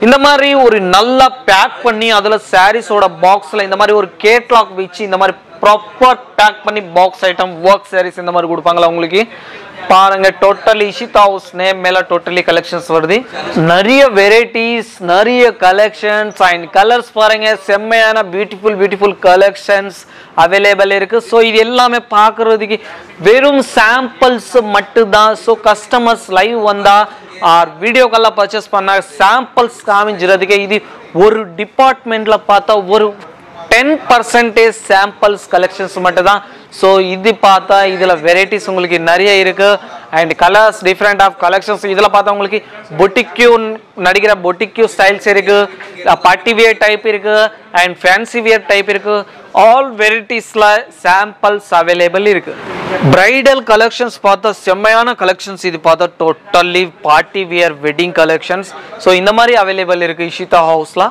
இந்த மாதிரி ஒரு நல்லா பேக் பண்ணி அதுல சாரீஸோட பாக்ஸ்ல இந்த மாதிரி ஒரு கேட்லாக் வச்சு இந்த மாதிரி ப்ராப்பர் பேக் பண்ணி பாக்ஸ் ஐட்டம் ஒர்க் சாரீஸ் இந்த மாதிரி கொடுப்பாங்களா உங்களுக்கு பாருங்க டோட்டலி இஷிதா ஹவுஸ் நேம் மேல டோட்டலி கலெக்ஷன்ஸ் வருது நிறைய வெரைட்டிஸ் நிறைய கலெக்ஷன்ஸ் அண்ட் கலர்ஸ் பாருங்க செம்மையான பியூட்டிஃபுல் பியூட்டிஃபுல் கலெக்ஷன்ஸ் அவைலபிள் இருக்கு ஸோ இது எல்லாமே பார்க்கறதுக்கு வெறும் சாம்பிள்ஸ் மட்டும்தான் ஸோ கஸ்டமர்ஸ் லைவ் வந்தா ஆர் வீடியோ காலில் பர்ச்சேஸ் பண்ண சாம்பிள்ஸ் காமிஞ்சிறதுக்கு இது ஒரு டிபார்ட்மெண்ட்ல பார்த்தா ஒரு டென் பர்சன்டேஜ் சாம்பிள்ஸ் கலெக்ஷன்ஸ் மட்டும் தான் ஸோ இது பார்த்தா இதில் வெரைட்டிஸ் உங்களுக்கு நிறைய இருக்கு and colours different of collections இதில் பார்த்தா உங்களுக்கு பொட்டிக்யூ நடிக்கிற பொட்டிக்யூ ஸ்டைல்ஸ் இருக்கு பார்ட்டி வியர் டைப் இருக்கு அண்ட் ஃபேன்சி வியர் டைப் இருக்கு ஆல் வெரைட்டிஸில் சாம்பிள்ஸ் அவைலபிள் இருக்கு பிரைடல் கலெக்ஷன்ஸ் பார்த்தா செம்மையான கலெக்ஷன்ஸ் இது பார்த்தா totally party wear wedding collections so இந்த மாதிரி அவைலபிள் இருக்கு இஷிதா ஹவுஸ்ல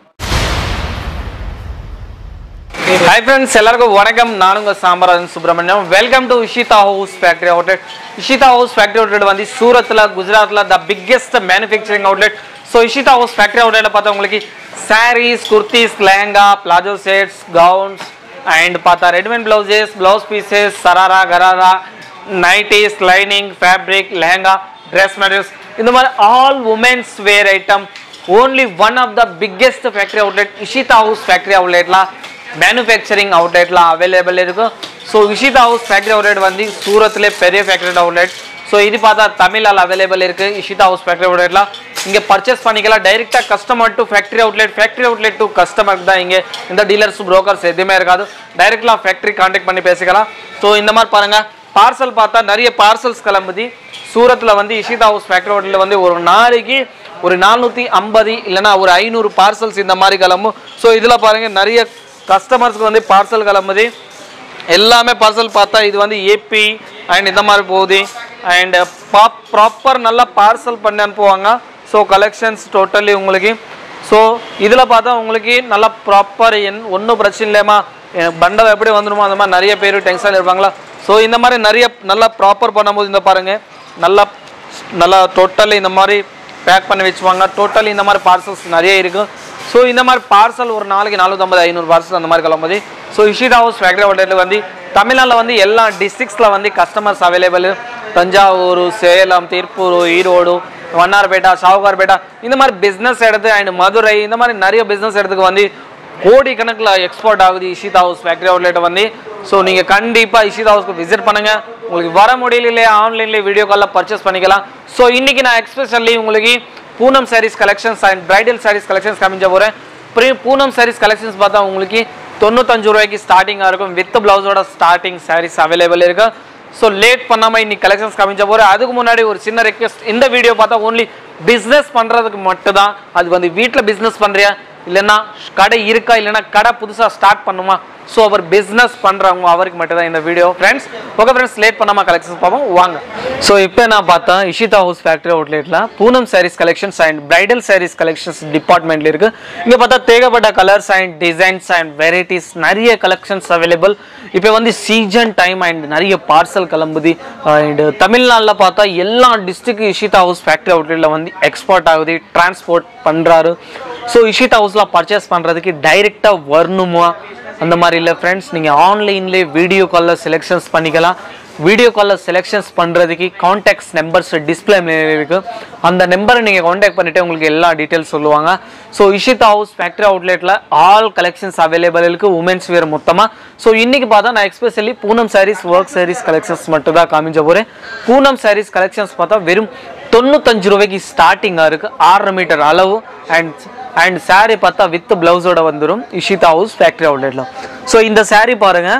ஹாய் ஃப்ரெண்ட்ஸ் எல்லாருக்கும் வணக்கம் நான் உங்க Sambarajan Subramaniam welcome to Ishita house factory outlet Ishita house factory outlet வந்து சூரத்தில் குஜராத்தில் the biggest manufacturing outlet so Ishita house factory அவுட்லெட்டில் பார்த்தா உங்களுக்கு sarees kurtis lehenga palazzo sets gowns and பார்த்தா readymade blouses blouse pieces sharara gharara nighties lining fabric lehenga dress materials இந்த மாதிரி all women's wear item only one of the biggest factory outlet Ishita house factory அவுட்லெட்லாம் manufacturing அவுட்லெட்லாம் available இருக்கும் so Ishita house factory outlet வந்து சூரத்ல பெரிய factory outlet so இது பார்த்தா தமிழால் அவைலபிள் இருக்கு இஷிதா ஹவுஸ் ஃபேக்டரி அவுட்லெட்லாம் இங்கே பர்ச்சேஸ் பண்ணிக்கலாம் டைரெக்டாக customer to factory outlet factory outlet to customer தான் இங்கே இந்த டீலர்ஸ் புரோக்கர்ஸ் எதுவுமே இருக்காது டைரெக்டாக ஃபேக்டரி கான்டாக்ட் பண்ணி பேசிக்கலாம் ஸோ இந்த மாதிரி பாருங்க பார்சல் பார்த்தா நிறைய பார்சல்ஸ் கிளம்புது சூரத்தில் வந்து இஷிதா ஹவுஸ் ஃபேக்டரி அவுட்லெட் வந்து ஒரு நாளைக்கு ஒரு நானூற்றி ஐம்பது இல்லைன்னா ஒரு ஐநூறு பார்சல்ஸ் இந்த மாதிரி கிளம்பும் ஸோ இதில் பாருங்க நிறைய கஸ்டமர்ஸ்க்கு வந்து பார்சல் கிளம்புது எல்லாமே பார்சல் பார்த்தா இது வந்து ஏபி அண்ட் இந்த மாதிரி போகுது அண்ட் பாப் ப்ராப்பர் நல்லா பார்சல் பண்ணி அனுப்புவாங்க ஸோ கலெக்ஷன்ஸ் டோட்டலி உங்களுக்கு ஸோ இதில் பார்த்தா உங்களுக்கு நல்லா ப்ராப்பர் என் ஒன்றும் பிரச்சனை இல்லையம்மா எனக்கு பண்டல் எப்படி வந்துடுமோ அந்த மாதிரி நிறைய பேர் டென்ஷன் இருப்பாங்களா ஸோ இந்த மாதிரி நிறைய நல்லா ப்ராப்பர் பண்ணும்போது இந்த பாருங்க நல்லா நல்லா டோட்டலி இந்த மாதிரி பேக் பண்ணி வச்சுவாங்க டோட்டலி இந்த மாதிரி பார்சல்ஸ் நிறைய இருக்கும் ஸோ இந்த மாதிரி பார்சல் ஒரு நாளைக்கு நானூற்றம்பது ஐநூறு பார்சல் அந்த மாதிரி கிளம்புது ஸோ இஷிதா ஹவுஸ் ஃபேக்டரி அவுட்லெட்டில் வந்து தமிழ்நாட்டில் வந்து எல்லா டிஸ்ட்ரிக்ஸில் வந்து கஸ்டமர்ஸ் அவைலபிள் தஞ்சாவூர் சேலம் திருப்பூர் ஈரோடு வண்ணார்பேட்டா சாவுகார்பேட்டா இந்த மாதிரி பிஸ்னஸ் எடுத்து அண்ட் மதுரை இந்த மாதிரி நிறைய பிஸ்னஸ் இடத்துக்கு வந்து கோடி கணக்கில் எக்ஸ்போர்ட் ஆகுது இஷிதா ஹவுஸ் ஃபேக்டரி அவுட்லெட் வந்து ஸோ நீங்கள் கண்டிப்பாக இஷிதா ஹவுஸ்க்கு விசிட் பண்ணுங்க உங்களுக்கு வர முடியலையே ஆன்லைன்லேயே வீடியோ காலில் பர்ச்சேஸ் பண்ணிக்கலாம் ஸோ இன்னைக்கு நான் எக்ஸ்பெஷல்லி உங்களுக்கு Poonam sarees collections and bridal sarees collections காமிச்ச போகிறேன் ப்ரீ பூனம் சாரீஸ் கலெக்ஷன்ஸ் பார்த்தா உங்களுக்கு தொண்ணூத்தஞ்சு ரூபாய்க்கு ஸ்டார்டிங்காக இருக்கும் வித் பிளவுஸோட ஸ்டார்டிங் சாரீஸ் அவைலபிள் இருக்கு ஸோ லேட் பண்ணாமல் இன்னைக்கு கலெக்ஷன்ஸ் காமிச்ச போகிறேன் அதுக்கு முன்னாடி ஒரு சின்ன ரெக்வெஸ்ட் இந்த வீடியோ பார்த்தா ஓன்லி பிஸ்னஸ் பண்ணுறதுக்கு மட்டும்தான் அது வந்து வீட்டில் பிஸ்னஸ் பண்ணுறியா இல்லைன்னா கடை இருக்கா இல்லைன்னா கடை புதுசாக ஸ்டார்ட் பண்ணுமா ஸோ அவர் பிஸ்னஸ் பண்ணுறவங்க அவருக்கு மட்டும் தான் இந்த video friends okay friends late பண்ணாமல் கலெக்ஷன்ஸ் பார்ப்போம் வாங்க ஸோ இப்போ நான் பார்த்தா இஷிதா ஹவுஸ் ஃபேக்டரி அவுட்லெட்டில் Poonam sarees collections and bridal sarees collections டிபார்ட்மெண்ட்ல இருக்கு இங்கே பார்த்தா தேகப்பட்ட colours and designs and varieties நிறைய கலெக்ஷன்ஸ் அவைலபிள் இப்போ வந்து சீசன் டைம் அண்ட் நிறைய பார்சல் கிளம்புது அண்ட் தமிழ்நாட்டில் பார்த்தா எல்லா டிஸ்ட்ரிக்ட் இஷிதா ஹவுஸ் ஃபேக்டரி அவுட்லெட்டில் வந்து எக்ஸ்போர்ட் ஆகுது டிரான்ஸ்போர்ட் பண்ணுறாரு ஸோ இஷிதா ஹவுஸில் பர்ச்சேஸ் பண்ணுறதுக்கு டைரெக்டாக வரணுமா அந்த மாதிரி இல்லை ஃப்ரெண்ட்ஸ் நீங்கள் ஆன்லைன்லேயே வீடியோ காலில் செலெக்ஷன்ஸ் பண்ணிக்கலாம் வீடியோ காலில் செலெக்ஷன்ஸ் பண்ணுறதுக்கு காண்டாக்ட்ஸ் நம்பர்ஸ் டிஸ்பிளே இருக்கு அந்த நம்பரை நீங்கள் காண்டாக்ட் பண்ணிவிட்டு உங்களுக்கு எல்லா டீட்டெயில்ஸ் சொல்லுவாங்க ஸோ இஷிதா ஹவுஸ் ஃபேக்டரி அவுட்லெட்டில் ஆல் கலெக்ஷன்ஸ் அவைலபிள் இருக்குது உமன்ஸ் வேர் மொத்தமாக ஸோ இன்றைக்கி பார்த்தா நான் especially Poonam sarees work sarees collections மட்டும் தான் காமிச்ச போகிறேன் பூனம் சாரீஸ் கலெக்ஷன்ஸ் பார்த்தா வெறும் தொண்ணூத்தஞ்சு ரூபாய்க்கு ஸ்டார்டிங்காக இருக்குது ஆறரை மீட்டர் அளவு அண்ட் அண்ட் saree பார்த்தா வித் பிளவுஸோட வந்துடும் இஷிதா ஹவுஸ் ஃபேக்டரி அவுட்லெட்டில் ஸோ இந்த saree பாருங்க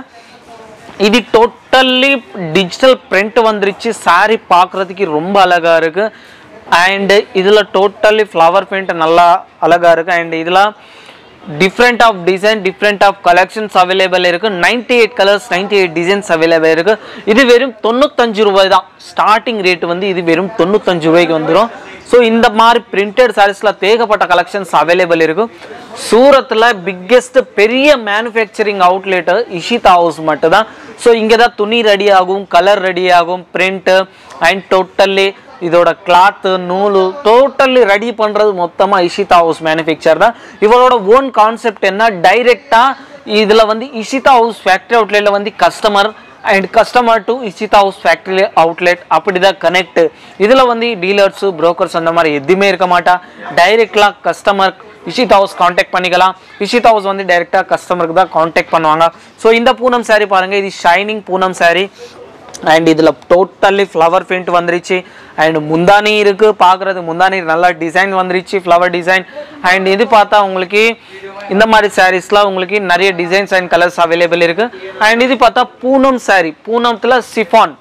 இது டோட்டல்லி டிஜிட்டல் பிரிண்ட் வந்துருச்சு saree பார்க்குறதுக்கு ரொம்ப அழகா இருக்கு அண்ட் இதில் டோட்டல்லி ஃப்ளவர் பிரிண்ட் நல்லா அழகா இருக்கு அண்ட் இதில் different of design different of collections available இருக்கு ninety eight colours ninety eight designs available இருக்கு இது வெறும் தொண்ணூத்தஞ்சு ரூபாய் தான் ஸ்டார்டிங் ரேட் வந்து இது வெறும் தொண்ணூத்தஞ்சு ரூபாய்க்கு வந்துடும் ஸோ இந்த மாதிரி பிரிண்டட் சாரீஸில் தேகப்பட்ட கலெக்ஷன்ஸ் அவைலபிள் இருக்கும் சூரத்தில் பிக்கெஸ்ட் பெரிய மேனுஃபேக்சரிங் அவுட்லெட்டு இஷிதா ஹவுஸ் மட்டும் தான் ஸோ இங்கே தான் துணி ரெடி ஆகும் கலர் ரெடி ஆகும் பிரிண்ட்டு அண்ட் டோட்டல்லி இதோட கிளாத்து நூலு டோட்டலி ரெடி பண்ணுறது மொத்தமாக இஷிதா ஹவுஸ் மேனுஃபேக்சர் தான் இவரோட ஓன் கான்செப்ட் என்ன டைரெக்டாக இதில் வந்து இஷிதா ஹவுஸ் ஃபேக்ட்ரி அவுட்லெட்டில் வந்து customer and customer to Ishita house factory outlet அப்படி தான் கனெக்ட் இதில் வந்து டீலர்ஸு brokers அந்த மாதிரி எதுவுமே இருக்க மாட்டா டைரெக்டாக கஸ்டமர் இஷித் ஹவுஸ் காண்டாக்ட் பண்ணிக்கலாம் இஷித் ஹவுஸ் வந்து டைரெக்டாக கஸ்டமருக்கு தான் காண்டாக்ட் பண்ணுவாங்க ஸோ இந்த பூனம் saree பாருங்க இது ஷைனிங் பூனம் saree அண்ட் இதில் டோட்டலி ஃப்ளவர் பிரிண்ட் வந்துருச்சு அண்ட் முந்தானி இருக்கு பார்க்குறது முந்தானி நல்லா டிசைன் வந்துருச்சு ஃப்ளவர் டிசைன் அண்ட் இது பார்த்தா உங்களுக்கு இந்த மாதிரி சாரீஸ்லாம் உங்களுக்கு நிறைய டிசைன்ஸ் அண்ட் கலர்ஸ் அவைலபிள் இருக்கு அண்ட் இது பார்த்தா பூனம் saree பூனத்தில் chiffon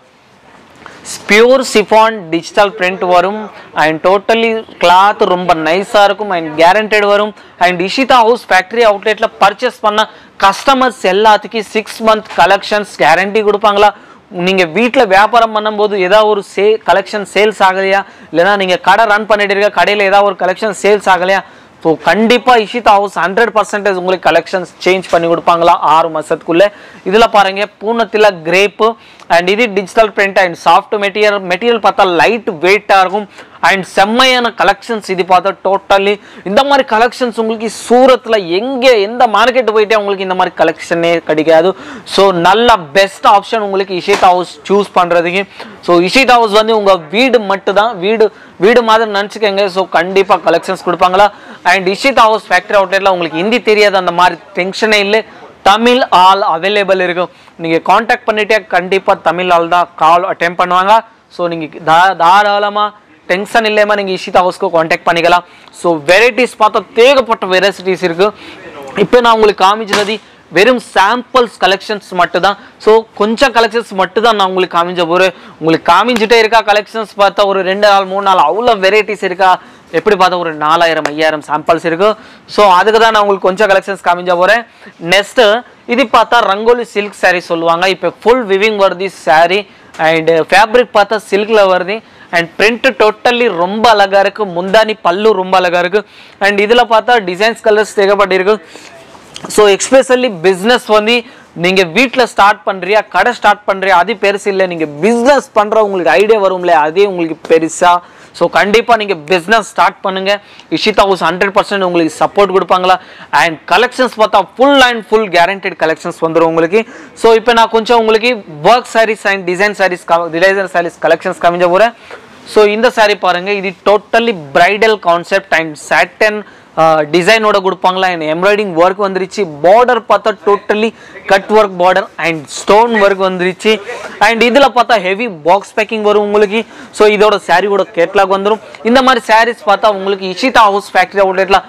pure chiffon digital print வரும் அண்ட் டோட்டலி கிளாத் ரொம்ப நைஸாக இருக்கும் அண்ட் கேரண்டட் வரும் அண்ட் இஷிதா ஹவுஸ் ஃபேக்ட்ரி அவுட்லெட்டில் பர்ச்சேஸ் பண்ண கஸ்டமர்ஸ் எல்லாத்துக்கும் சிக்ஸ் மந்த் கலெக்ஷன்ஸ் கேரண்டி கொடுப்பாங்களா நீங்கள் வீட்டில் வியாபாரம் பண்ணும்போது ஏதாவது ஒரு சே கலெக்ஷன் சேல்ஸ் ஆகலையா இல்லைன்னா நீங்கள் கடை ரன் பண்ணிட்டு இருக்க கடையில் ஏதாவது ஒரு கலெக்ஷன் சேல்ஸ் ஆகலையா ஸோ கண்டிப்பாக இஷிதா ஹவுஸ் ஹண்ட்ரட் பர்சன்டேஜ் உங்களுக்கு கலெக்ஷன்ஸ் சேஞ்ச் பண்ணி கொடுப்பாங்களா ஆறு மாதத்துக்குள்ளே இதில் பாருங்க பூனத்தில் கிரேப்பு அண்ட் இது digital print and soft material material பார்த்தா லைட் வெயிட்டாக இருக்கும் அண்ட் செம்மையான கலெக்ஷன்ஸ் இது பார்த்தா டோட்டலி இந்த மாதிரி கலெக்ஷன்ஸ் உங்களுக்கு சூரத்தில் எங்கே எந்த மார்க்கெட் போயிட்டே உங்களுக்கு இந்த மாதிரி கலெக்ஷனே கிடைக்காது ஸோ நல்ல பெஸ்ட் ஆப்ஷன் உங்களுக்கு இஷித் ஹவுஸ் சூஸ் பண்ணுறதுக்கு ஸோ இஷித் ஹவுஸ் வந்து உங்கள் வீடு மட்டும்தான் வீடு வீடு மாதிரி நினச்சிக்கோங்க ஸோ கண்டிப்பாக கலெக்ஷன்ஸ் கொடுப்பாங்களா அண்ட் இஷித் ஹவுஸ் ஃபேக்ட்ரி அவுட்லெட்டில் உங்களுக்கு ஹிந்தி தெரியாது அந்த மாதிரி டென்ஷனே இல்லை தமிழ் ஆள் அவைலபிள் இருக்கும் நீங்கள் காண்டாக்ட் பண்ணிட்டே கண்டிப்பாக தமிழ் ஆள் தான் கால் அட்டெம்ப் பண்ணுவாங்க ஸோ நீங்கள் தா தாராளமாக டென்ஷன் இல்லாமல் நீங்கள் இஷிதா ஹவுஸ்க்கு காண்டாக்ட் பண்ணிக்கலாம் ஸோ வெரைட்டிஸ் பார்த்தா தேகப்பட்ட வெரைட்டிஸ் இருக்குது இப்போ நான் உங்களுக்கு காமிச்சது வெறும் சாம்பிள்ஸ் கலெக்ஷன்ஸ் மட்டும்தான் ஸோ கொஞ்சம் கலெக்ஷன்ஸ் மட்டும் தான் நான் உங்களுக்கு காமிச்ச போகிறேன் உங்களுக்கு காமிச்சிட்டே இருக்கா கலெக்ஷன்ஸ் பார்த்தா ஒரு ரெண்டு நாள் மூணு நாள் அவ்வளோ வெரைட்டிஸ் இருக்கா எப்படி பார்த்தா ஒரு நாலாயிரம் ஐயாயிரம் சாம்பிள்ஸ் இருக்கு ஸோ அதுக்கு தான் நான் உங்களுக்கு கொஞ்சம் கலெக்ஷன்ஸ் காமிச்ச போகிறேன் நெக்ஸ்ட்டு இது பார்த்தா ரங்கோலி சில்க் saree சொல்லுவாங்க இப்போ ஃபுல் விவிங் வருது saree அண்ட் ஃபேப்ரிக் பார்த்தா சில்கில் வருது அண்ட் பிரிண்ட் டோட்டலி ரொம்ப அழகா இருக்கு முந்தானி பல்லு ரொம்ப அழகா இருக்கு அண்ட் இதில் பார்த்தா டிசைன்ஸ் கலர்ஸ் தேவைப்பட்டிருக்கு ஸோ எக்ஸ்பெஷலி பிஸ்னஸ் வந்து நீங்கள் வீட்டில் ஸ்டார்ட் பண்ணுறியா கடை ஸ்டார்ட் பண்ணுறியா அது பெருசு இல்லை நீங்கள் பிஸ்னஸ் பண்ணுற உங்களுக்கு ஐடியா வரும்ல அதே உங்களுக்கு பெருசா ஸோ கண்டிப்பாக நீங்கள் பிஸ்னஸ் ஸ்டார்ட் பண்ணுங்க இஷிதா ஹவுஸ் ஹண்ட்ரட் பர்சன்ட் உங்களுக்கு சப்போர்ட் கொடுப்பாங்களா அண்ட் கலெக்ஷன்ஸ் பார்த்தா full and full guaranteed collections வந்துடும் உங்களுக்கு ஸோ இப்போ நான் கொஞ்சம் உங்களுக்கு work sarees and design sarees designer sarees collections காமிஞ்ச போகிறேன் ஸோ இந்த saree பாருங்க இது totally bridal concept and satin டிசைனோட கொடுப்பாங்களா அண்ட் எம்ப்ராய்டிங் ஒர்க் வந்துருச்சு பார்டர் பார்த்தா totally cut work border and stone work வந்துருச்சு அண்ட் இதில் பார்த்தா ஹெவி பாக்ஸ் பேக்கிங் வரும் உங்களுக்கு ஸோ இதோட சாரியோட கேட்லாக் வந்துடும் இந்த மாதிரி சாரீஸ் பார்த்தா உங்களுக்கு இஷிதா ஹவுஸ் ஃபேக்ட்ரி அவுட்லெட்டில்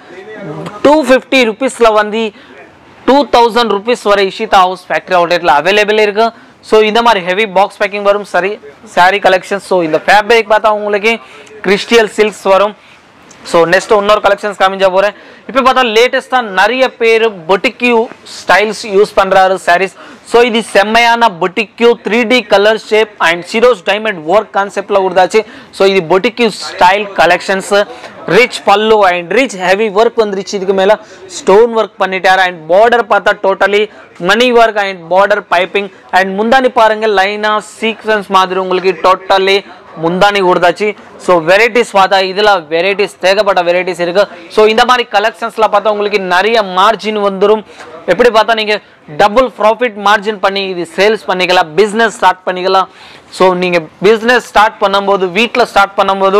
டூ ஃபிஃப்டி ருபீஸில் வந்து டூ தௌசண்ட் ருபீஸ் வரை இஷிதா ஹவுஸ் ஃபேக்ட்ரி அவுட்லெட்டில் அவைலபிள் இருக்கு ஸோ இந்த மாதிரி ஹெவி பாக்ஸ் பேக்கிங் வரும் சரி சாரி கலெக்ஷன்ஸ் ஸோ இந்த ஃபேப்ரிக் பார்த்தா உங்களுக்கு கிறிஸ்டியல் சில்க்ஸ் வரும் ஸோ நெக்ஸ்ட் இன்னொரு கலெக்ஷன்ஸ் காமிஞ்சா போகிறேன் இப்போ பார்த்தா லேட்டஸ்ட்டாக நிறைய பேர் பொட்டிக்யூ ஸ்டைல்ஸ் யூஸ் பண்ணுறாரு சாரீஸ் ஸோ இது செம்மையான boutique three D colour shape and சிரோஸ் டைமண்ட் ஒர்க் கான்செப்டில் கொடுத்தாச்சு ஸோ இது boutique style collections rich pallu and rich heavy work வந்துருச்சு இதுக்கு மேலே ஸ்டோன் ஒர்க் பண்ணிட்டாரு அண்ட் பார்டர் பார்த்தா டோட்டலி மணி work and border piping and முந்தானி பாருங்க லைனா சீக்வன்ஸ் மாதிரி உங்களுக்கு டோட்டலி முந்தானி கொடுத்தாச்சு ஸோ வெரைட்டிஸ் பார்த்தா இதில் வெரைட்டிஸ் தேகப்பட்ட வெரைட்டிஸ் இருக்கு ஸோ இந்த மாதிரி கலெக்ஷன்ஸ்ல பார்த்தா உங்களுக்கு நிறைய மார்ஜின் வந்துடும் எப்படி பார்த்தா நீங்கள் டபுள் ப்ராஃபிட் மார்ஜின் பண்ணி இது சேல்ஸ் பண்ணிக்கலாம் பிஸ்னஸ் ஸ்டார்ட் பண்ணிக்கலாம் ஸோ நீங்கள் பிஸ்னஸ் ஸ்டார்ட் பண்ணும்போது வீட்டில் ஸ்டார்ட் பண்ணும்போது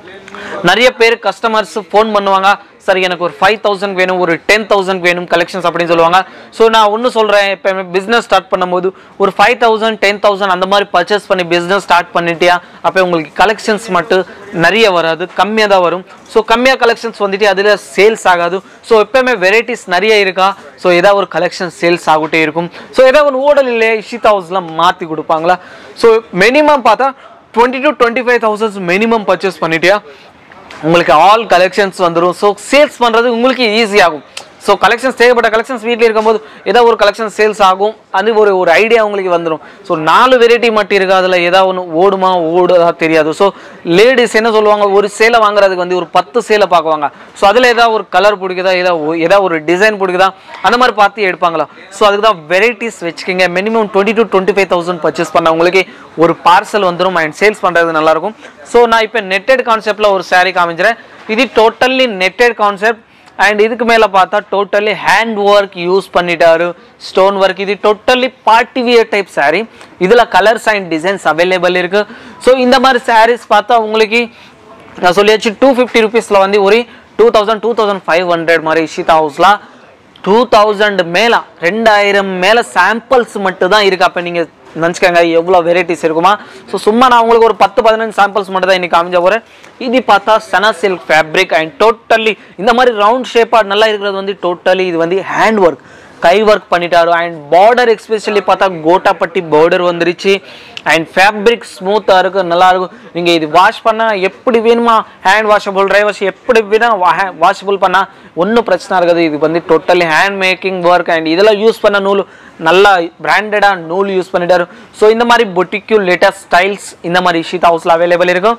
நிறைய பேர் கஸ்டமர்ஸ் ஃபோன் பண்ணுவாங்க சார் எனக்கு ஒரு ஃபைவ் தௌசண்ட் வேணும் ஒரு டென் தௌசண்ட் வேணும் கலெக்ஷன்ஸ் அப்படின்னு சொல்லுவாங்க ஸோ நான் ஒன்று சொல்கிறேன் இப்போ பிஸ்னஸ் ஸ்டார்ட் பண்ணும்போது ஒரு ஃபைவ் தௌசண்ட் டென் தௌசண்ட் அந்த மாதிரி பர்ச்சேஸ் பண்ணி பிஸ்னஸ் ஸ்டார்ட் பண்ணிட்டியா அப்போ உங்களுக்கு கலெக்ஷன்ஸ் மட்டும் நிறைய வராது கம்மியாக தான் வரும் ஸோ கம்மியாக கலெக்ஷன்ஸ் வந்துட்டு அதில் சேல்ஸ் ஆகாது ஸோ எப்பயுமே வெரைட்டிஸ் நிறைய இருக்கா ஸோ ஏதாவது ஒரு கலெக்ஷன் சேல்ஸ் ஆகிட்டே இருக்கும் ஸோ ஏதாவது ஒரு ஓடல் இல்லையா இஷிதா ஹவுஸ்லாம் மாற்றி கொடுப்பாங்களா ஸோ மினிமம் பார்த்தா twenty to twenty five thousands minimum purchase பண்ணிட்டியா உங்களுக்கு ஆல் கலெக்ஷன்ஸ் வந்துடும் ஸோ சேல்ஸ் பண்ணுறது உங்களுக்கு ஈஸி ஆகும் ஸோ கலெக்ஷன்ஸ் தேவைப்பட்ட கலெக்ஷன்ஸ் வீட்டில் இருக்கும்போது ஏதோ ஒரு கலெக்ஷன் சேல்ஸ் ஆகும் அது ஒரு ஒரு ஐடியா உங்களுக்கு வந்துடும் ஸோ நாலு வெரைட்டி மட்டும் இருக்கு அதில் ஏதாவது ஒன்று ஓடுமா ஓடுதா தெரியாது ஸோ லேடிஸ் என்ன சொல்லுவாங்க ஒரு சேலை வாங்குறதுக்கு வந்து ஒரு பத்து சேலை பார்க்குவாங்க ஸோ அதில் ஏதாவது ஒரு கலர் பிடிக்குதா ஏதாவது ஏதாவது ஒரு டிசைன் பிடிக்குதா அந்த மாதிரி பார்த்து எடுப்பாங்களா ஸோ அதுக்கு தான் வெரைட்டிஸ் வச்சுக்கோங்க minimum twenty to twenty five thousand purchase பண்ணவங்களுக்கு ஒரு பார்சல் வந்துடும் அண்ட் சேல்ஸ் பண்ணுறது நல்லாயிருக்கும் ஸோ நான் இப்போ நெட்டட் கான்செப்டில் ஒரு saree காமிக்கிறேன் இது டோட்டல்லி நெட்டட் கான்செப்ட் அண்ட் இதுக்கு மேலே பார்த்தா டோட்டலி ஹேண்ட் ஒர்க் யூஸ் பண்ணிட்டாரு ஸ்டோன் ஒர்க் இது totally party wear type saree இதில் கலர்ஸ் அண்ட் டிசைன்ஸ் அவைலபிள் இருக்கு ஸோ இந்த மாதிரி sarees பார்த்தா உங்களுக்கு நான் சொல்லியாச்சு டூ ஃபிஃப்டி ருபீஸில் வந்து ஒரு two thousand two thousand five hundred மாதிரி இஷிதா ஹவுஸில் டூ தௌசண்ட் மேலே ரெண்டாயிரம் மேலே சாம்பிள்ஸ் மட்டும் தான் இருக்கு அப்போ நீங்கள் நினச்சிக்கோங்க எவ்வளோ வெரைட்டிஸ் இருக்குமா ஸோ சும்மா நான் உங்களுக்கு ஒரு பத்து பதினஞ்சு சாம்பிள்ஸ் மட்டும் தான் இன்னைக்கு காமிச்ச போகிறேன் இது பார்த்தா சனா சில்க் ஃபேப்ரிக் அண்ட் டோட்டலி இந்த மாதிரி ரவுண்ட் ஷேப்பாக நல்லா இருக்கிறது வந்து டோட்டலி இது வந்து ஹேண்ட் ஒர்க் கை ஒர்க் பண்ணிட்டாரு அண்ட் பார்டர் எக்ஸ்பெஷலி பார்த்தா கோட்டாப்பட்டி பார்டர் வந்துருச்சு அண்ட் ஃபேப்ரிக் ஸ்மூத்தாக இருக்கும் நல்லா இருக்கும் நீங்கள் இது வாஷ் பண்ணால் எப்படி வேணுமா ஹேண்ட் வாஷபிள் ட்ரை வாஷ் எப்படி வேணா வாஷபிள் பண்ணால் ஒன்றும் பிரச்சனை இருக்காது இது வந்து totally hand making work and இதெல்லாம் யூஸ் பண்ண நூல் நல்லா பிராண்டடாக நூல் யூஸ் பண்ணிட்டாரு ஸோ இந்த மாதிரி பொட்டிக்யூ லேட்டஸ்ட் ஸ்டைல்ஸ் இந்த மாதிரி ஷீட் ஹவுஸில் அவைலபிள் இருக்கும்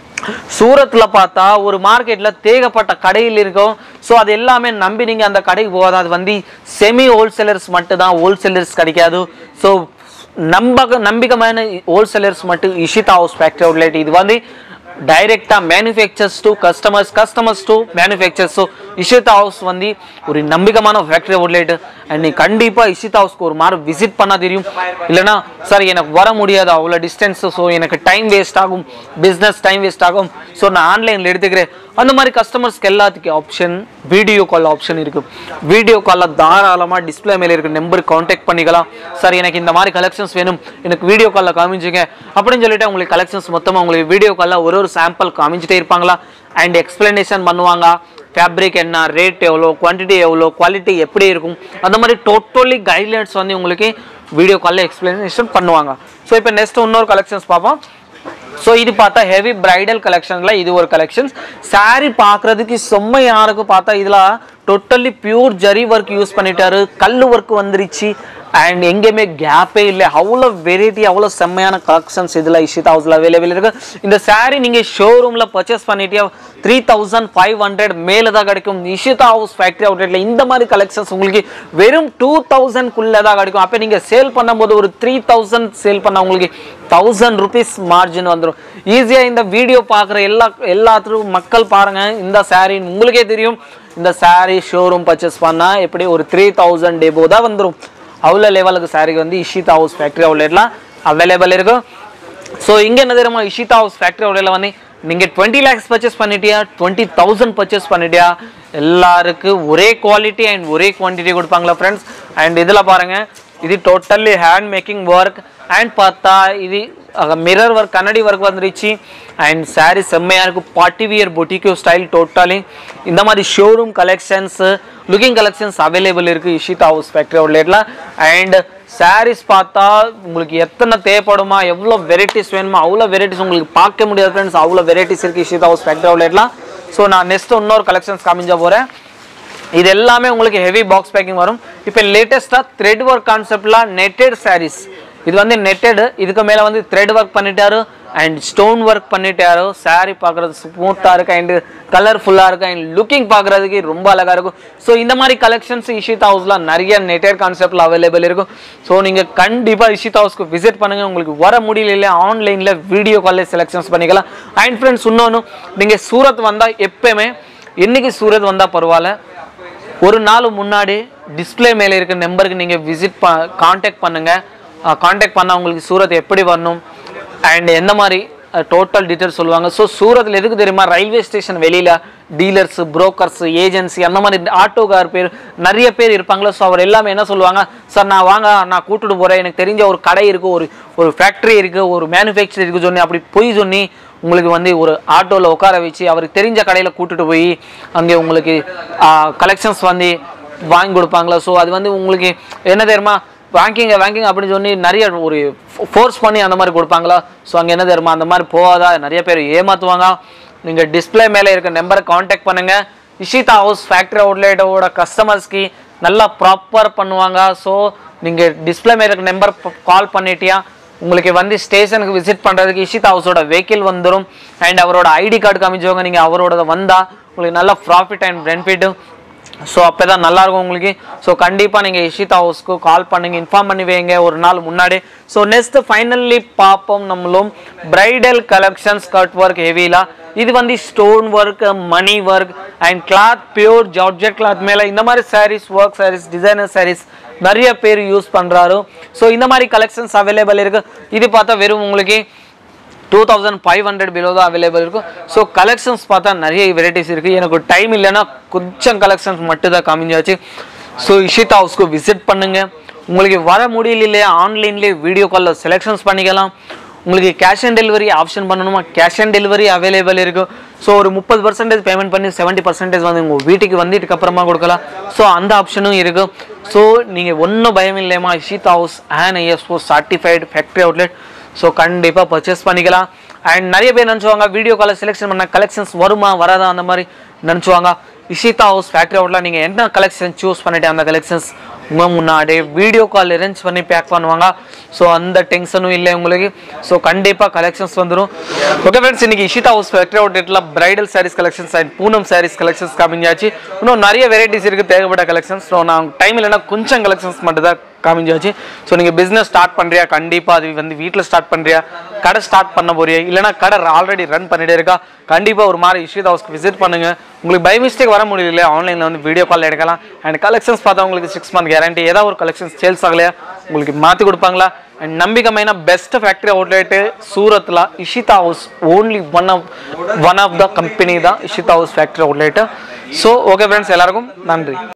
சூரத்ல பார்த்தா ஒரு மார்க்கெட்ல தேகப்பட்ட கடையில் இருக்கும் ஸோ அது எல்லாமே நம்பி நீங்க அந்த கடைக்கு போகாது அது வந்து செமி ஹோல்சேலர்ஸ் மட்டும் தான் ஹோல்சேலர்ஸ் கிடைக்காது ஸோ நம்பக நம்பிக்கையான ஹோல்சேலர்ஸ் மட்டும் இஷிதா ஹவுஸ் ஃபேக்டரி அவுட்லெட் இது வந்து டைரெக்டாக manufacturers to customers customers to manufacturers so Ishita house வந்து ஒரு நம்பிக்கையான ஃபேக்டரி அவுட்லெட் அண்ட் நீ கண்டிப்பாக இஷிதா ஹவுஸ்க்கு ஒரு மாதிரி விசிட் பண்ணா தெரியும் இல்லைனா சார் எனக்கு வர முடியாது அவ்வளோ டிஸ்டன்ஸ் ஸோ எனக்கு டைம் வேஸ்ட் ஆகும் பிஸ்னஸ் டைம் வேஸ்ட் ஆகும் ஸோ நான் ஆன்லைனில் எடுத்துக்கிறேன் அந்த மாதிரி கஸ்டமர்ஸ்க்கு எல்லாத்துக்கும் ஆப்ஷன் வீடியோ கால் ஆப்ஷன் இருக்கு வீடியோ காலில் தாராளமாக டிஸ்பிளே மேலே இருக்க நம்பருக்கு காண்டாக்ட் பண்ணிக்கலாம் சார் எனக்கு இந்த மாதிரி கலெக்ஷன்ஸ் வேணும் எனக்கு வீடியோ காலில் காமிச்சுங்க அப்படின்னு சொல்லிட்டு உங்களுக்கு கலெக்ஷன்ஸ் மொத்தமாக உங்களுக்கு வீடியோ காலில் ஒரு ஒரு சாம்பிள் காமிச்சிட்டே இருப்பாங்களா அண்ட் எக்ஸ்பிளனேஷன் பண்ணுவாங்க ஃபேப்ரிக் என்ன ரேட் எவ்வளோ குவான்டிட்டி எவ்வளோ குவாலிட்டி எப்படி இருக்கும் அந்த மாதிரி டோட்டலி கைட்லைன்ஸ் வந்து உங்களுக்கு வீடியோ காலில் எக்ஸ்பிளனேஷன் பண்ணுவாங்க ஸோ இப்போ நெக்ஸ்ட் இன்னொரு கலெக்ஷன்ஸ் பார்ப்போம் ஸோ இது பார்த்தா ஹெவி பிரைடல் கலெக்ஷன்ல இது ஒரு கலெக்ஷன்ஸ் saree பார்க்கறதுக்கு செம்ம யாருக்கு பார்த்தா இதில் totally pure zari work use பண்ணிட்டாரு கல் ஒர்க் வந்துருச்சு அண்ட் எங்கேயுமே கேப்பே இல்லை அவ்வளோ வெரைட்டி அவ்வளோ செம்மையான கலெக்ஷன்ஸ் இதில் இஷித் ஹவுஸில் அவைலபிள் இருக்கு இந்த saree நீங்கள் ஷோரூமில் பர்ச்சேஸ் பண்ணிட்டே த்ரீ தௌசண்ட் ஃபைவ் ஹண்ட்ரட் மேலே தான் கிடைக்கும் இஷிதா ஹவுஸ் ஃபேக்ட்ரி அவுட்லெட்டில் இந்த மாதிரி கலெக்ஷன்ஸ் உங்களுக்கு வெறும் டூ தௌசண்ட்குள்ளே தான் கிடைக்கும் அப்போ நீங்கள் சேல் பண்ணும்போது ஒரு த்ரீ தௌசண்ட் சேல் பண்ண உங்களுக்கு தௌசண்ட் ருபீஸ் மார்ஜின் வந்துடும் ஈஸியாக இந்த வீடியோ பார்க்குற எல்லா எல்லாத்துக்கும் மக்கள் பாருங்க இந்த saree உங்களுக்கே தெரியும் இந்த saree ஷோரூம் பர்ச்சேஸ் பண்ணால் எப்படி ஒரு த்ரீ தௌசண்ட் டேபோ தான் வந்துடும் அவ்வளோ லெவலுக்கு saree வந்து இஷிதா ஹவுஸ் ஃபேக்ட்ரி அவுட்லெட்லாம் அவைலபிள் இருக்கும் ஸோ இங்கே என்ன தெரியுமா இஷிதா ஹவுஸ் ஃபேக்ட்ரி அவுட்லெட்டில் வந்து நீங்கள் டுவெண்ட்டி லேக்ஸ் பர்ச்சேஸ் பண்ணிட்டியா டுவெண்ட்டி தௌசண்ட் பர்ச்சேஸ் பண்ணிட்டியா எல்லாருக்கும் ஒரே குவாலிட்டி அண்ட் ஒரே குவான்டிட்டி கொடுப்பாங்களா ஃப்ரெண்ட்ஸ் அண்ட் இதில் பாருங்கள் இது totally hand making work and பார்த்தா இது மிரர் ஒர்க் கண்ணாடி ஒர்க் வந்துருச்சு அண்ட் saree செம்மையாக இருக்குது party wear boutique style totally இந்த மாதிரி showroom collections looking collections available இருக்குது இஷிதா ஹவுஸ் ஃபேக்ட்ரி அவுட்லெட்டில் அண்ட் sarees பார்த்தா உங்களுக்கு எத்தனை தேவைப்படுமா எவ்வளோ வெரைட்டிஸ் வேணுமா அவ்வளோ வெரைட்டிஸ் உங்களுக்கு பார்க்க முடியாது ஃப்ரெண்ட்ஸ் அவ்வளோ வெரைட்டிஸ் இருக்குது இஷிதா ஹவுஸ் ஃபேக்ட்ரி அவுட்லெட்லாம் ஸோ நான் நெக்ஸ்ட் இன்னொரு கலெக்ஷன்ஸ் காமிஞ்ச போகிறேன் இது எல்லாமே உங்களுக்கு ஹெவி பாக்ஸ் பேக்கிங் வரும் இப்போ லேட்டஸ்ட்டாக த்ரெட் ஒர்க் கான்செப்ட்லாம் நெட்டட் sarees இது வந்து நெட்டடு இதுக்கு மேலே வந்து த்ரெட் ஒர்க் பண்ணிட்டாரு அண்ட் ஸ்டோன் ஒர்க் பண்ணிட்டாரு saree பார்க்குறது ஸ்மூத்தாக இருக்கு அண்ட் கலர்ஃபுல்லாக இருக்கு அண்ட் லுக்கிங் பார்க்குறதுக்கு ரொம்ப அழகாக இருக்கும் ஸோ இந்த மாதிரி கலெக்ஷன்ஸ் இஷித் ஹவுஸில் நிறைய நெட்டட் கான்செப்டில் அவைலபிள் இருக்கும் ஸோ நீங்கள் கண்டிப்பாக இஷித் ஹவுஸ்க்கு விசிட் பண்ணுங்கள் உங்களுக்கு வர முடியல ஆன்லைனில் வீடியோ காலில் செலெக்ஷன்ஸ் பண்ணிக்கலாம் அண்ட் ஃப்ரெண்ட்ஸ் இன்னொன்று நீங்கள் சூரத் வந்தால் எப்பயுமே என்னைக்கு சூரத் வந்தால் பரவாயில்ல ஒரு நாள் முன்னாடி டிஸ்ப்ளே மேலே இருக்க நம்பருக்கு நீங்கள் விசிட் ப காண்டாக்ட் பண்ணுங்கள் காண்டாக்ட் பண்ணால் உங்களுக்கு சூரத் எப்படி வரணும் அண்ட் எந்த மாதிரி டோட்டல் டீட்டெயில்ஸ் சொல்லுவாங்க ஸோ சூரத்தில் எதுக்கு தெரியுமா ரயில்வே ஸ்டேஷன் வெளியில் டீலர்ஸ் புரோக்கர்ஸ் ஏஜென்சி அந்த மாதிரி ஆட்டோகார் பேர் நிறைய பேர் இருப்பாங்களோ ஸோ அவர் எல்லாமே என்ன சொல்லுவாங்க சார் நான் வாங்க நான் கூட்டிட்டு போகிறேன் எனக்கு தெரிஞ்ச ஒரு கடை இருக்குது ஒரு ஒரு ஃபேக்ட்ரி இருக்குது ஒரு மேனுஃபேக்சர் இருக்குது சொன்னி அப்படி பொய் சொன்னி உங்களுக்கு வந்து ஒரு ஆட்டோவில் உட்கார வச்சு அவருக்கு தெரிஞ்ச கடையில் கூட்டிட்டு போய் அங்கே உங்களுக்கு கலெக்ஷன்ஸ் வந்து வாங்கி கொடுப்பாங்களா ஸோ அது வந்து உங்களுக்கு என்ன தெரியுமா வாங்கிங்க வாங்கிங்க அப்படின்னு சொல்லி நிறைய ஒரு ஃபோர்ஸ் பண்ணி அந்த மாதிரி கொடுப்பாங்களா ஸோ அங்கே என்ன தெரியுமா அந்த மாதிரி போகாதா நிறைய பேர் ஏமாற்றுவாங்க நீங்கள் டிஸ்ப்ளே மேலே இருக்க நம்பரை காண்டாக்ட் பண்ணுங்கள் இஷிதா ஹவுஸ் ஃபேக்ட்ரி அவுட்லெட்டோட கஸ்டமர்ஸ்க்கு நல்லா ப்ராப்பர் பண்ணுவாங்க ஸோ நீங்கள் டிஸ்பிளே மேல இருக்க நம்பர் கால் பண்ணிட்டியா உங்களுக்கு வந்து ஸ்டேஷனுக்கு விசிட் பண்ணுறதுக்கு இஷிதா ஹவுஸோட வெஹிக்கிள் வந்துடும் அண்ட் அவரோட ஐடி கார்டு காமிச்சவங்க நீங்கள் அவரோட வந்தால் உங்களுக்கு நல்ல ப்ராஃபிட் அண்ட் பெனிஃபிட்டு ஸோ அப்போ தான் நல்லாயிருக்கும் உங்களுக்கு ஸோ கண்டிப்பாக நீங்கள் இஷிதா ஹவுஸ்க்கு கால் பண்ணுங்க இன்ஃபார்ம் பண்ணி வைங்க ஒரு நாள் முன்னாடி ஸோ நெக்ஸ்ட் ஃபைனல்லி பார்ப்போம் நம்மளும் பிரைடல் கலெக்ஷன்ஸ் கட் ஒர்க் ஹெவிலா இது வந்து ஸ்டோன் ஒர்க் மணி work and cloth pure georgette cloth மேலே இந்த மாதிரி sarees work sarees designer sarees நிறைய பேர் யூஸ் பண்ணுறாரு ஸோ இந்த மாதிரி கலெக்ஷன்ஸ் அவைலபிள் இருக்குது இது பார்த்தா வெறும் உங்களுக்கு two thousand five hundred below தான் அவைலபிள் இருக்கும் ஸோ கலெக்ஷன்ஸ் பார்த்தா நிறைய வெரைட்டிஸ் இருக்குது எனக்கு டைம் இல்லைன்னா கொஞ்சம் கலெக்ஷன்ஸ் மட்டும் தான் காமிஞ்சாச்சு ஸோ இஷிதா ஹவுஸ்க்கு விசிட் பண்ணுங்கள் உங்களுக்கு வர முடியலையே ஆன்லைன்லேயே வீடியோ காலில் செலெக்ஷன்ஸ் பண்ணிக்கலாம் உங்களுக்கு கேஷ் ஆன் டெலிவரி ஆப்ஷன் பண்ணணுமா கேஷ் ஆன் டெலிவரி அவைலபிள் இருக்கும் ஸோ ஒரு முப்பது பர்சன்டேஜ் பேமெண்ட் பண்ணி செவன்ட்டி பர்சன்டேஜ் வந்து உங்கள் வீட்டுக்கு வந்துட்டு அப்புறமா கொடுக்கலாம் ஸோ அந்த ஆப்ஷனும் இருக்கும் ஸோ நீங்கள் ஒன்றும் பயம் இல்லையம்மா Ishita house and ISO certified factory outlet so கண்டிப்பாக பர்ச்சேஸ் பண்ணிக்கலாம் அண்ட் நிறைய பேர் நினச்சுவாங்க வீடியோ காலில் செலெக்ஷன் பண்ண கலெக்ஷன்ஸ் வருமா வராதா அந்த மாதிரி நினச்சுவாங்க இஷிதா ஹவுஸ் ஃபேக்ட்ரி அவுட்ல நீங்கள் என்ன கலெக்ஷன் சூஸ் பண்ணிட்டு அந்த கலெக்ஷன்ஸ் உங்கள் முன்னாடி வீடியோ கால் அரேஞ்ச் பண்ணி பேக் பண்ணுவாங்க ஸோ அந்த டென்ஷனும் இல்லை உங்களுக்கு ஸோ கண்டிப்பாக கலெக்ஷன்ஸ் வந்துடும் ஓகே ஃப்ரெண்ட்ஸ் இன்னைக்கு இஷிதா ஹவுஸ் ஃபேக்ட்ரி அவுட்லெட்டில் bridal sarees collections and Poonam sarees collections காமிஞ்சாச்சு இன்னும் நிறைய வெரைட்டிஸ் இருக்குது தேவைப்பட்ட கலெக்ஷன்ஸ் ஸோ நான் டைம் இல்லைன்னா கொஞ்சம் கலெக்ஷன்ஸ் மட்டும் தான் காமிஞ்சாச்சு ஸோ நீங்கள் பிஸ்னஸ் ஸ்டார்ட் பண்ணுறியா கண்டிப்பாக அது வந்து வீட்டில் ஸ்டார்ட் பண்ணுறியா கடை ஸ்டார்ட் பண்ண போறியா இல்லைனா கடை ஆல்ரெடி ரன் பண்ணிட்டே இருக்கா கண்டிப்பாக ஒரு மாதிரி இஷ்யூ ஹவுஸ்க்கு விசிட் பண்ணுங்கள் உங்களுக்கு பை மிஸ்டேக் வர முடியல ஆன்லைனில் வந்து வீடியோ கால் எடுக்கலாம் அண்ட் கலெக்ஷன்ஸ் பார்த்தா உங்களுக்கு சிக்ஸ் மந்த் கேரண்டி ஏதாவது ஒரு கலெக்ஷன்ஸ் சேல்ஸ் ஆகலையா உங்களுக்கு மாற்றி கொடுப்பாங்களா அண்ட் நம்பிக்கைமைனா பெஸ்ட் ஃபேக்ட்ரி அவுட்லெட்டு சூரத்தில் Ishita house only one of one of the company தான் Ishita house factory outlet so okay friends எல்லாருக்கும் நன்றி